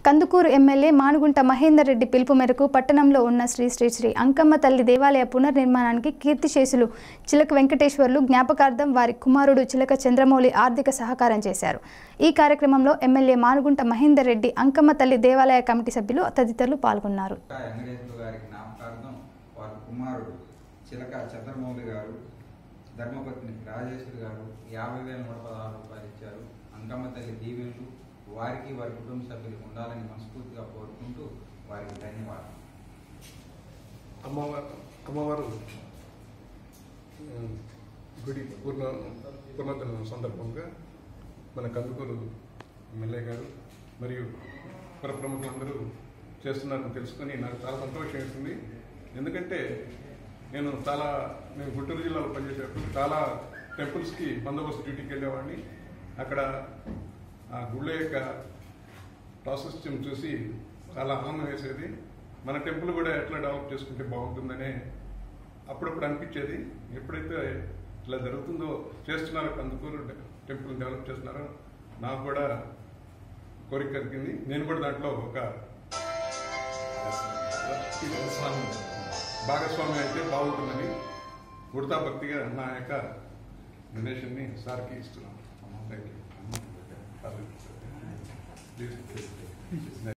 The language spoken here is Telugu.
కందుకూరు ఎమ్మెల్యే మానుగుంట మహేందర్ రెడ్డి పిలుపు మేరకు పట్టణంలో ఉన్న శ్రీ శ్రీ శ్రీ అంకమ్మ తల్లి దేవాలయ పునర్నిర్మాణానికి కీర్తిశేషులు చిలక వెంకటేశ్వర్లు జ్ఞాపకార్థం వారి కుమారుడు చిలక చంద్రమౌళి ఆర్థిక సహకారం చేశారు ఈ కార్యక్రమంలో ఎమ్మెల్యే మానుగుంట మహేందర్ రెడ్డి అంకమ్మ తల్లి దేవాలయ కమిటీ సభ్యులు తదితరులు పాల్గొన్నారు చిలక వెంకటేశ్వర గారి జ్ఞాపకార్థం వారి కుమారుడు చిలక చంద్రమౌళి గారు ధర్మపత్ని రాజేశ్వరి గారు యాభై వేల నూట పదహారు రూపాయలు ఇచ్చారు అంకమ్మ తల్లి దీవెనలు వారికి వారి కుటుంబ సభ్యులకు ఉండాలని మనస్ఫూర్తిగా కోరుకుంటూ వారికి ధన్యవాదాలు అమ్మవారు అమ్మవారు ఉమ్, గుడి పూర్ణ పూర్ణోత్తరం సందర్భంగా మన కందుకూరు ఎమ్మెల్యే గారు మరియు పుర ప్రముఖులందరూ చేస్తున్నారని తెలుసుకొని నాకు చాలా సంతోషం వేసింది ఎందుకంటే నేను చాలా నేను గుంటూరు జిల్లాలో పనిచేసేటప్పుడు చాలా టెంపుల్స్కి బందోబస్తు డ్యూటీకి వెళ్ళేవాడిని అక్కడ ఆ గుళ్ళ యొక్క ప్రాసెస్ చూసి చాలా ఆనందం వేసేది మన టెంపుల్ కూడా ఎట్లా డెవలప్ చేసుకుంటే బాగుంటుందనే అప్పుడప్పుడు అనిపించేది ఎప్పుడైతే ఇట్లా జరుగుతుందో చేస్తున్నారో కందుకూరు టెంపుల్ డెవలప్ చేస్తున్నారో నాకు కూడా కోరిక కలిగింది నేను కూడా దాంట్లో ఒక భాగస్వామి అయితే బాగుంటుందని ఉడతా భక్తిగా నా యొక్క డొనేషన్ని సార్కి ఇస్తున్నాను థ్యాంక్ యూ